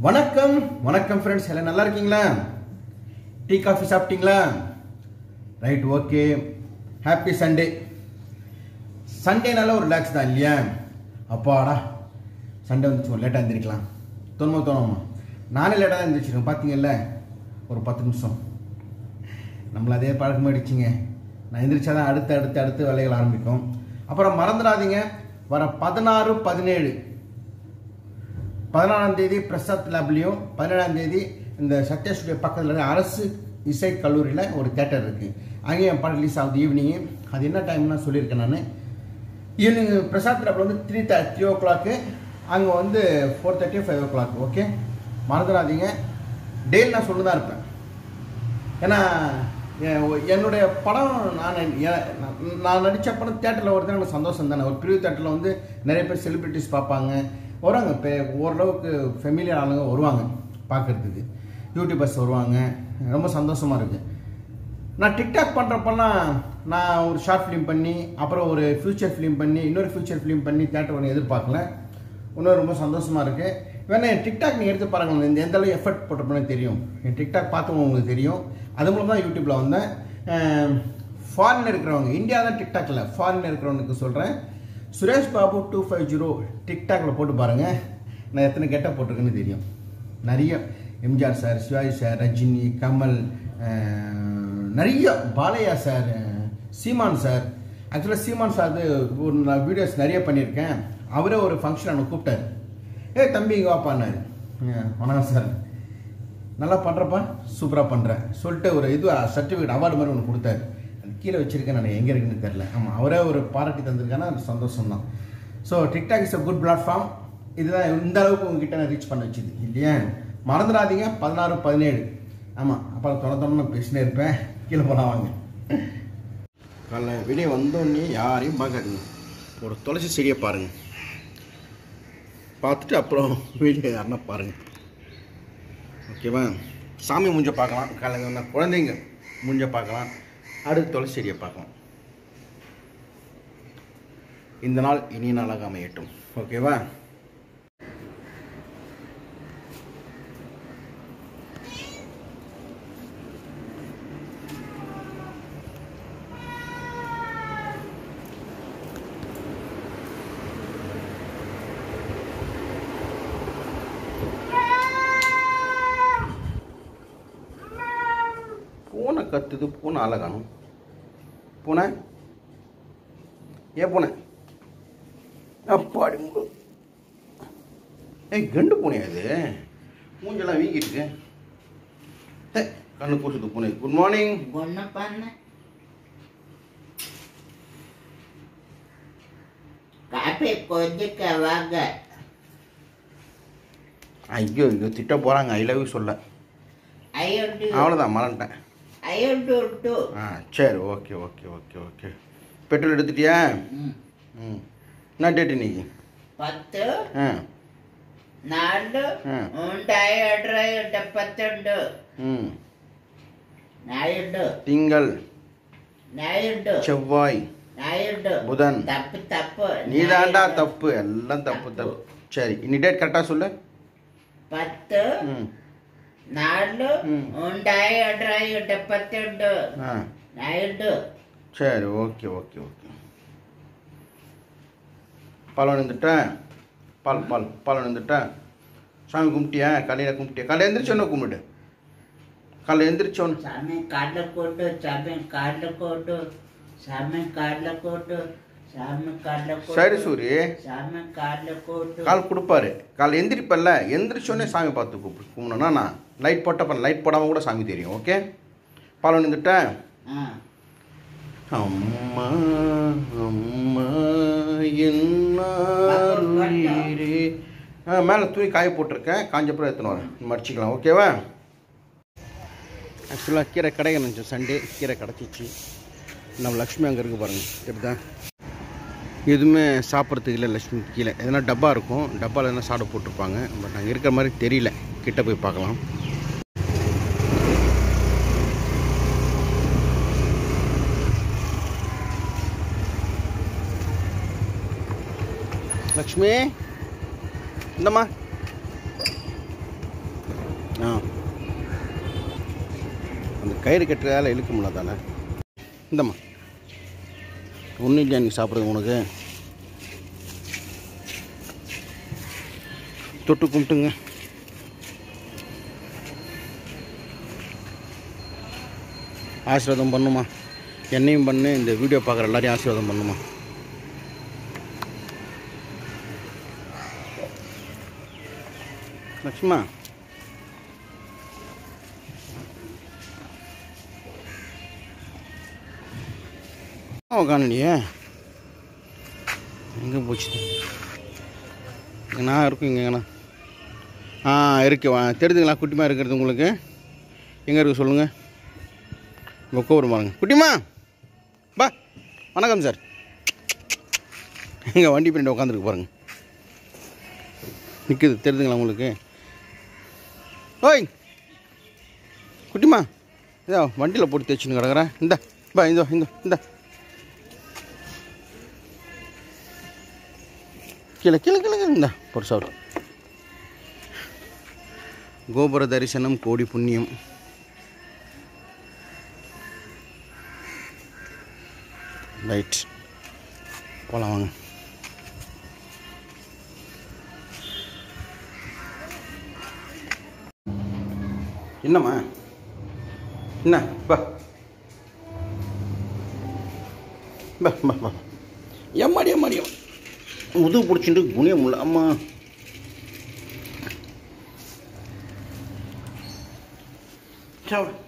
வணக்கம் வணக்கம் ஃப்ரெண்ட்ஸ் எல்லாம் நல்லா இருக்கீங்களா டீ காஃபி சாப்பிட்டீங்களா ரைட் ஓகே ஹாப்பி சண்டே சண்டேனால ஒரு ரிலாக்ஸ் தான் இல்லையா அப்பாடா சண்டே வந்துச்சு லேட்டாக எழுந்திரிக்கலாம் தோணுமா தோணுமா நானே லேட்டாக தான் எழுந்திரிச்சிருக்கேன் பார்த்தீங்கல்ல ஒரு பத்து நிமிஷம் நம்மள அதே பழக்கமாயிடுச்சிங்க நான் எந்திரிச்சாதான் அடுத்து அடுத்து அடுத்து வேலைகள் ஆரம்பிக்கும் அப்புறம் மறந்துடாதீங்க வர பதினாறு பதினேழு பதினாறாம் தேதி பிரசாத் லேப்லேயும் பதினேழாம் தேதி இந்த சத்யா ஸ்டுடியோ பக்கத்தில் இருக்க அரசு இசை கல்லூரியில் ஒரு தேட்டர் இருக்குது அங்கேயும் படம் ரிலீஸ் ஆகுது ஈவினிங்கு அது என்ன டைம்னா சொல்லியிருக்கேன் நான் ஈவினிங் பிரசாத் லேபில் வந்து three the three o'clock அங்கே வந்து four thirty five o'clock okay மறந்துடாதீங்க டெய்லி நான் சொல்லி தான் இருப்பேன் ஏன்னா எ- என்னுடைய படம் நான் எ- நான் நான் நடித்த படம் தேட்டரில் வருது எனக்கு சந்தோஷம் தானே ஒரு பிரிவு தேட்டரில் வந்து நிறைய பேர் செலிப்ரிட்டிஸ் பார்ப்பாங்க வருவாங்க இப்போ ஓரளவுக்கு ஃபெமிலியர் ஆளுங்க வருவாங்க பார்க்குறதுக்கு யூடியூபர்ஸ் வருவாங்க ரொம்ப சந்தோஷமாக இருக்குது நான் டிக்டாக் பண்ணுறப்பெல்லாம் நான் ஒரு ஷார்ட் ஃபிலிம் பண்ணி அப்புறம் ஒரு ஃபியூச்சர் ஃபிலிம் பண்ணி இன்னொரு ஃபியூச்சர் ஃபிலிம் பண்ணி தேட்டர் ஒன்று எதிர்பார்க்கல இன்னும் ரொம்ப சந்தோஷமாக இருக்குது வேணா என் டிக்டாக் நீங்கள் எடுத்து பாருங்க இந்த எந்த அளவு எஃபர்ட் போட்டிருப்பேன்னு தெரியும் என் டிக்டாக் பார்த்தவங்க உங்களுக்கு தெரியும் அது மூலம் தான் யூடியூப்பில் வந்தேன் ஃபாரின் இருக்கிறவங்க இந்தியா தான் டிக்டாக்ல ஃபாரின் இருக்கிறவனுக்கு சொல்கிறேன் Suresh Babu two five zero டிக்டாக்ல போட்டு பாருங்கள் நான் எத்தனை கெட்ட போட்டிருக்கேன்னு தெரியும் நிறைய எம்ஜிஆர் சார் சிவாஜி சார் ரஜினி கமல் அஹ், நிறைய பாலையா சார் அஹ், சீமான் சார் ஆக்சுவலாக சீமான் சார் அது ஒரு நான் வீடியோஸ் நிறைய பண்ணியிருக்கேன் அவரே ஒரு ஃபங்க்ஷன் அவனை கூப்பிட்டாரு ஏ தம்பி இங்கே வாப்பான்னாரு அஹ், வணக்கம் சார் நல்லா பண்ணுறப்பா சூப்பராக பண்ணுறேன் சொல்லிட்டு ஒரு இது சர்டிஃபிகேட் அவார்டு மாதிரி ஒன்று கொடுத்தாரு அது கீழே வச்சிருக்கேன் நான் எங்கே இருக்குன்னு தெரில ஆமாம் அவரே ஒரு பாராட்டி தந்திருக்கானா அது சந்தோஷம் தான் so TikTok is a good platform இதுதான் இந்த அளவுக்கு உங்ககிட்ட நான் ரீச் பண்ண வச்சுது இல்லையா மறந்துடாதீங்க பதினாறு பதினேழு ஆமாம் அப்புறம் தொட தொட நான் பேசினே இருப்பேன் கீழே போகலாம் வாங்க காலைல வெளியே வந்தோடனே யாரையும் பார்க்காதீங்க ஒரு துளசி செடியை பாருங்கள் பார்த்துட்டு அப்புறம் வீடியோ யாருன்னா பாருங்கள் ஓகேவா சாமி மூஞ்ச பார்க்கலாம் காலையில் வந்தால் குழந்தைங்க மூஞ்ச பார்க்கலாம் அடுத்து துளசி செடியை பார்க்கலாம் இந்த நாள் இனிய நாளாக அமையட்டும் ஓகேவா பூனை கத்துது பூனை அழகானும் பூனை ஏன் பூனை அப்பாடி மு- ஏய் கண்டு பூனையா இது மூஞ்செல்லாம் வீங்கிருக்கு ஏ கண்ணு கூசுது பூனை குட் மார்னிங் ஒண்ணு பண்ண காப்பி கொஞ்சிக்க வாங்க ஐயோ ஐயோ திட்ட போகிறாங்க ஐ லவ் யூ சொல்ல ஐயோ அவ்வளோதான் மறந்துட்டேன் ஐயோ டு டு ஆ சரி okay okay okay okay petrol எடுத்துட்டியா ம். ம் என்ன டேட் இன்னைக்கு பத்து ஆ நாலு ம். ഉണ്ടായി എട്ട് എട്ടപ്പത്തുണ്ട് ம் നായുണ്ട് திங்கள் നായുണ്ട് செவ்வாய் നായുണ്ട് புதன் തപ്പ് തപ്പ് நீதாண்டா നായുണ്ട്. தப்பு எல்லாம் தப்பு தப்பு சரி இன்னி டேட் கரெக்டாக சொல்லு പത്ത് ம் നാല് ഉം. ഉണ്ടായി എട്ടായി എട്ടപ്പത്തുണ്ട് ஆ നായുണ്ട് சரி ஓகே ஓகே ஓகே பால் வந்துட்டேன் பால் பால் பால் வந்துட்டேன் சாமி கும்பிட்டியா காலையில் கும்பிட்டியா காலையில் எந்திரிச்சோன்னு கும்பிடு காலையில் எந்திரிச்சோன்னு സമയം കടലക്കോട്ട് സമയം കടലക്കോട്ട് സമയം കടലക്കോട്ട് സമയം കടലക്കോട്ട് சரி சூரி സമയം കടലക്കോട്ട് கால் கொடுப்பாரு காலை எந்திரிப்பல்ல எந்திரிச்சோன்னே சாமி பார்த்து கூப்பிடு கும்பிடணும்னா நான் லைட் போட்டப்ப லைட் போடாமல் கூட சாமி தெரியும் ஓகே பால் வந்துட்டேன் ആ அம்மா அம்மா என்னாருயிரே ஆ மேலே துணி காய போட்டிருக்கேன் காஞ்சப்புறம் எடுத்துன்னு வரேன் மடிச்சிக்கலாம் ஓகேவா ஆக்சுவலாக கீரை கடைங்க நினச்சோம் சண்டே கீரை கிடச்சிச்சு நம்ம லக்ஷ்மி அங்கே இருக்கு பாருங்கள் எப்படிதான் எதுவுமே சாப்பிட்றதுக்கு இல்லை லக்ஷ்மி கீழே எதனா டப்பா இருக்கும் டப்பாவில் எதனா சாப்பிட போட்டிருப்பாங்க பட் அங்கே இருக்கிற மாதிரி தெரியல கிட்ட போய் பார்க்கலாம் லக்ஷ்மி இந்தம்மா ஆ அந்த கயிறு கட்டுறதால இழுக்க முடியல தானே இந்தம்மா ஒன்றும் இல்லையா நீ சாப்பிட்றது உனக்கு தொட்டு கும்பிட்டுங்க ஆசீர்வாதம் பண்ணுமா என்னையும் பண்ணு இந்த வீடியோ பார்க்குற எல்லாரையும் ஆசீர்வாதம் பண்ணுமா லக்ஷ்மா உக்காண்டியே எங்கே போச்சு இங்க நான் இருக்கும் இங்கேண்ணா ஆ இருக்கு வா தெரியுதுங்களா குட்டிமா இருக்கிறது உங்களுக்கு எங்கே இருக்கு சொல்லுங்கள் உங்கள் உட்காரு பாருங்க குட்டிமா பா வணக்கம் சார் எங்கள் வண்டி பின்னாடி உட்காந்துருக்கு பாருங்க நிற்குது தெரியுதுங்களா உங்களுக்கு ஓய் குட்டிமா இதோ வண்டியில் போட்டு தேய்ச்சின்னு கிடக்குறேன் இந்த பா இதோ இந்த இந்த கீழே கீழே கீழே கீழே இந்த ஒரு சாப்பிடு கோபுர தரிசனம் கோடி புண்ணியம் ரைட் போகலாம் வாங்க என்னம்மா என்ன பா பா பா பா எம்மாடி எம்மாடி முதுகு பிடிச்சிட்டு குனிய முடியல அம்மா சாப்பிடு